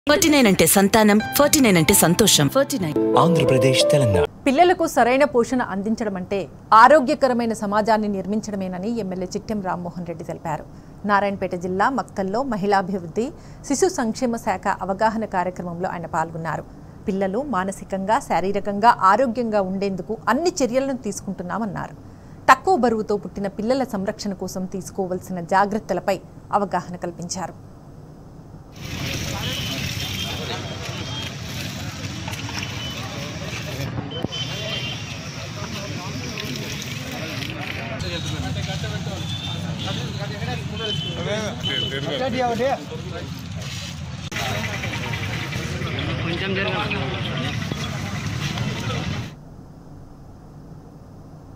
forty nine అంటే సంతానం forty nine అంటే సంతోషం ఫార్టీ నైన్ ఆంధ్రప్రదేశ్ తెలంగాణ పిల్లలకు సరైన పోషణ అందించడం అంటే ఆరోగ్యకరమైన సమాజాన్ని నిర్మించడమేనని ఎమ్మెల్యే చిట్టెం రామ్మోహన్ రెడ్డి తెలిపారు నారాయణపేట జిల్లా మక్తల్లో మహిళాభివృద్ధి శిశు సంక్షేమ శాఖ అవగాహన కార్యక్రమంలో ఆయన పాల్గొన్నారు పిల్లలు మానసికంగా శారీరకంగా ఆరోగ్యంగా ఉండేందుకు అన్ని చర్యలను తీసుకుంటున్నామన్నారు తక్కువ బరువుతో పుట్టిన పిల్లల సంరక్షణ కోసం తీసుకోవలసిన జాగ్రత్తలపై అవగాహన కల్పించారు కొంచెం జరగాలి